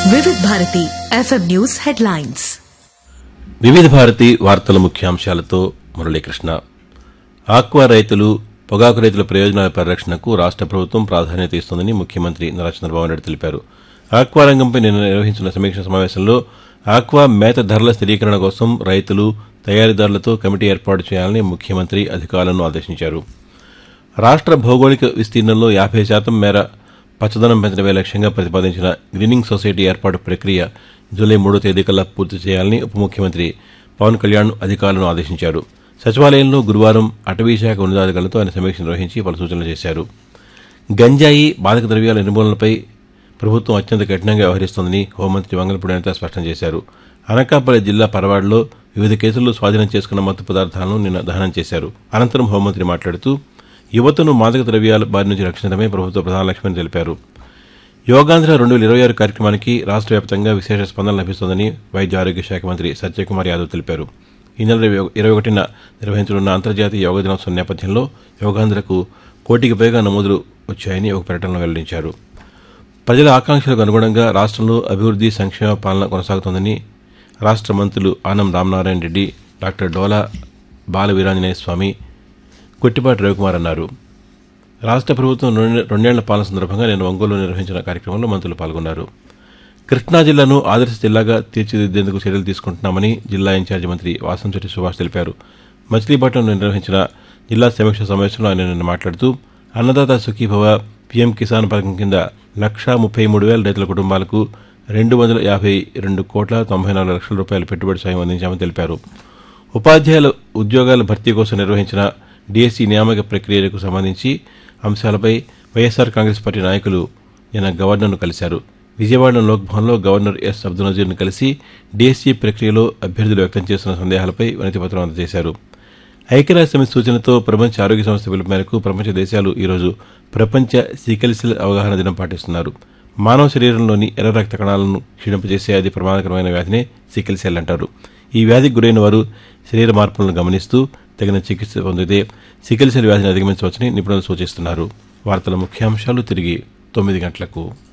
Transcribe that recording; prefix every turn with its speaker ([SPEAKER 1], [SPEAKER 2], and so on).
[SPEAKER 1] వివిధ Bharati FM news headlines
[SPEAKER 2] వివిధ భారతి వార్తల ముఖ్యాంశాలతో మురళీకృష్ణ ఆక్వా రైతులు పొగాకు రైతుల ప్రయోజనాల పరిరక్షణకు రాష్ట ప్రభుత్వం ప్రాధాన్యత ఇస్తోందని ముఖ్యమంత్రి నారా చంద్రబాబు నాయుడు తెలిపారు ఆక్వా రంగంపై నిన్న నిర్వహించిన సమీక్ష సమావేశంలో ఆక్వా మేత ధరల స్థిరీకరణ కోసం రైతులు తయారీదారులతో కమిటీ ఏర్పాటు చేయాలని ముఖ్యమంత్రి అధికారులను ఆదేశించారు రాష్ట్ర భౌగోళిక విస్తీర్ణంలో యాభై శాతం మేర పచ్చదనం పెంచడమే లక్ష్యంగా ప్రతిపాదించిన గ్రీనింగ్ సొసైటీ ఏర్పాటు ప్రక్రియ జూలై మూడో తేదీ కల్లా పూర్తి చేయాలని ఉప ముఖ్యమంత్రి పవన్ కళ్యాణ్ అధికారులను ఆదేశించారు సచివాలయంలో గురువారం అటవీ శాఖ ఉన్నతాధికారులతో ఆయన సమీక్ష నిర్వహించి పలు సూచనలు చేశారు గంజాయి మాదక ద్రవ్యాల నిర్మూలనపై ప్రభుత్వం అత్యంత కఠినంగా వ్యవహరిస్తోందని హోంమంత్రి వంగలపూడి అనిత స్పష్టం చేశారు అనకాపల్లి జిల్లా పరవాడలో వివిధ కేసుల్లో స్వాధీనం చేసుకున్న మత్తు పదార్థాలను నిన్న దహనం చేశారు అనంతరం హోంమంత్రి మాట్లాడుతూ యువతను మాదక ద్రవ్యాల బారి నుంచి రక్షించడమే ప్రభుత్వ ప్రధాన లక్ష్యమని తెలిపారు యోగాంధ్ర రెండు వేల ఇరవై ఆరు కార్యక్రమానికి రాష్ట్ర వ్యాప్తంగా విశేష స్పందన లభిస్తోందని వైద్య ఆరోగ్య శాఖ మంత్రి సత్యకుమార్ యాదవ్ తెలిపారు ఈ నెల ఇరవై ఒకటిన నిర్వహించనున్న అంతర్జాతీయ యోగా దినోత్సవం నేపథ్యంలో యోగాంధ్రకు కోటికి పైగా నమోదులు వచ్చాయని ఒక ప్రకటనలో వెల్లడించారు ప్రజల ఆకాంక్షలకు అనుగుణంగా రాష్ట్రంలో అభివృద్ది సంక్షేమ పాలన కొనసాగుతోందని రాష్ట్ర మంత్రులు ఆనం రామనారాయణ రెడ్డి డాక్టర్ డోలా బాల వీరాంజనేయ స్వామి కొట్టిపాటి రవికుమార్ అన్నారు రాష్ట్ర ప్రభుత్వం రెండు- రెండేళ్ల పాలన సందర్భంగా నేను ఒంగోలులో నిర్వహించిన కార్యక్రమంలో మంత్రులు పాల్గొన్నారు కృష్ణా జిల్లాను ఆదర్శ జిల్లాగా తీర్చిదిద్దేందుకు చర్యలు తీసుకుంటున్నామని జిల్లా ఇన్ఛార్జి మంత్రి వాసంశెట్టి సుభాష్ తెలిపారు మచిలీపట్నంలో నిర్వహించిన జిల్లా సమీక్ష సమావేశంలో ఆయన నిన్న మాట్లాడుతూ అన్నదాత సుఖీభవ పీఎం కిసాన్ పథకం కింద లక్షా ముప్పై మూడు వేల రైతుల కుటుంబాలకు రెండు వందల యాభై రెండు కోట్ల తొంభై నాలుగు లక్షల రూపాయల పెట్టుబడి సాయం అందించామని తెలిపారు ఉపాధ్యాయుల ఉద్యోగాల భర్తీ కోసం నిర్వహించిన డిఎస్సి నియామక ప్రక్రియకు సంబంధించి అంశాలపై వైఎస్సార్ కాంగ్రెస్ పార్టీ నాయకులు నిన్న గవర్నర్ను కలిశారు విజయవాడ లోక్భవన్లో గవర్నర్ ఎస్ అబ్దుల్ నజీర్ను కలిసి డిఎస్సి ప్రక్రియలో అభ్యర్థులు వ్యక్తం చేస్తున్న సందేహాలపై వినతిపత్రం అందజేశారు ఐక్యరాజ్య సమితి సూచనతో ప్రపంచ ఆరోగ్య సంస్థ పిలుపు మేరకు ప్రపంచ దేశాలు ఈరోజు ప్రపంచ సీకల్సెల్ అవగాహన దినం పాటిస్తున్నారు మానవ శరీరంలోని ఎర్ర రక్త కణాలను క్షీణింపజేసే అది ప్రమాదకరమైన వ్యాధినే సికిల్ సెల్ అంటారు ఈ వ్యాధికి గురైన వారు శరీర మార్పులను గమనిస్తూ తగిన చికిత్స పొందితే సికిల్ సెల్ వ్యాధిని అధిగమించవచ్చని నిపుణులు సూచిస్తున్నారు వార్తల ముఖ్యాంశాలు తిరిగి తొమ్మిది గంటలకు